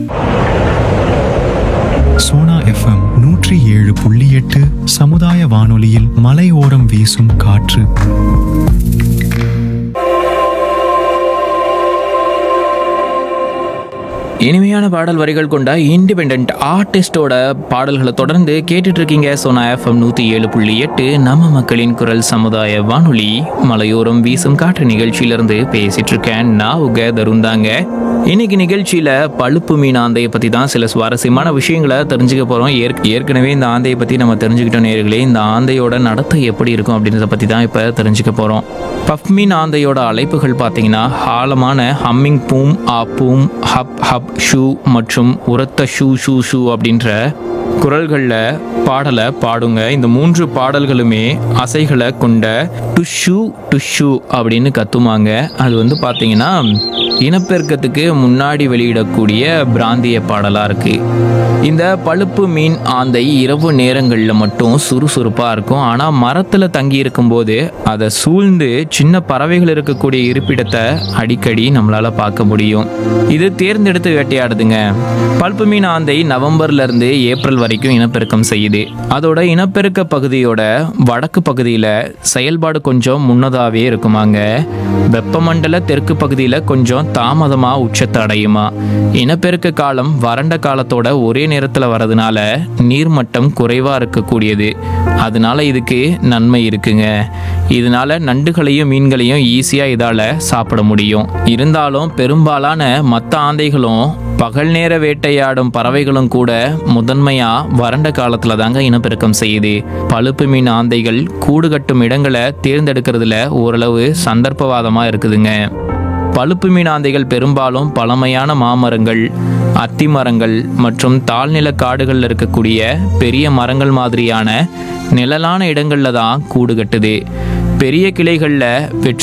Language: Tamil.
சோனா எஃப்எம் நூற்றி ஏழு புள்ளி எட்டு சமுதாய வானொலியில் மலையோரம் வீசும் காற்று இனிமையான பாடல் வரிகள் கொண்ட இண்டிபெண்ட் ஆர்டிஸ்டோட பாடல்களை தொடர்ந்து கேட்டுட்டு இருக்கீங்க சோனா எஃப்எம் நூற்றி ஏழு புள்ளி எட்டு நம்ம மக்களின் குரல் சமுதாய வானொலி மலையோரம் வீசும் காற்று நிகழ்ச்சியிலிருந்து பேசிட்டு இருக்கேன் நான் உக தருந்தாங்க இன்னைக்கு நிகழ்ச்சியில பழுப்பு மீன் ஆந்தையை பத்தி தான் சில சுவாரஸ்யமான விஷயங்களை தெரிஞ்சுக்க போறோம் ஏற்க- ஏற்கனவே இந்த ஆந்தையை பத்தி நம்ம தெரிஞ்சுக்கிட்டோம் நேர்களே இந்த ஆந்தையோட நடத்தை எப்படி இருக்கும் அப்படின்றத பத்தி தான் இப்ப தெரிஞ்சுக்க போறோம் பஃப் மீன் ஆந்தையோட அழைப்புகள் பார்த்தீங்கன்னா ஆழமான ஹம்மிங் பூம் ஆ பூம் ஹப் ஹப் ஷூ மற்றும் உரத்த ஷூ ஷூ ஷூ அப்படின்ற குரல்களில் பாடலை பாடுங்க இந்த மூன்று பாடல்களுமே அசைகளை கொண்ட டுஷு டுஷு அப்படின்னு கத்துமாங்க அது வந்து பார்த்தீங்கன்னா இனப்பெருக்கத்துக்கு முன்னாடி வெளியிடக்கூடிய பிராந்திய பாடலாக இருக்கு இந்த பழுப்பு மீன் ஆந்தை இரவு நேரங்களில் மட்டும் சுறுசுறுப்பாக இருக்கும் ஆனால் மரத்தில் தங்கி இருக்கும்போது அதை சூழ்ந்து சின்ன பறவைகள் இருக்கக்கூடிய இருப்பிடத்தை அடிக்கடி நம்மளால் பார்க்க முடியும் இது தேர்ந்தெடுத்து வேட்டையாடுதுங்க பழுப்பு மீன் ஆந்தை நவம்பர்ல இருந்து ஏப்ரல் வரைக்கும் இனப்பெருக்கம் செய்யுது அதோட இனப்பெருக்க பகுதியோட வடக்கு பகுதியில் செயல்பாடு கொஞ்சம் முன்னதாகவே இருக்குமாங்க வெப்பமண்டல தெற்கு பகுதியில் கொஞ்சம் தாமதமாக உச்சத்தை அடையுமா இனப்பெருக்க காலம் வறண்ட காலத்தோட ஒரே நேரத்தில் வரதுனால நீர்மட்டம் குறைவாக இருக்கக்கூடியது அதனால இதுக்கு நன்மை இருக்குங்க இதனால நண்டுகளையும் மீன்களையும் ஈஸியாக இதால் சாப்பிட முடியும் இருந்தாலும் பெரும்பாலான மற்ற ஆந்தைகளும் பகல் நேர வேட்டையாடும் பறவைகளும் கூட முதன்மையா வறண்ட காலத்துல தாங்க இனப்பெருக்கம் செய்யுது பழுப்பு மீன் ஆந்தைகள் கூடு கட்டும் இடங்களை தேர்ந்தெடுக்கிறதுல ஓரளவு சந்தர்ப்பவாதமா இருக்குதுங்க பழுப்பு மீன் ஆந்தைகள் பெரும்பாலும் பழமையான மாமரங்கள் அத்தி மரங்கள் மற்றும் தாழ்நில காடுகளில் இருக்கக்கூடிய பெரிய மரங்கள் மாதிரியான நிழலான இடங்கள்ல தான் கூடு கட்டுது பெரிய கிளைகளில் வெற்றி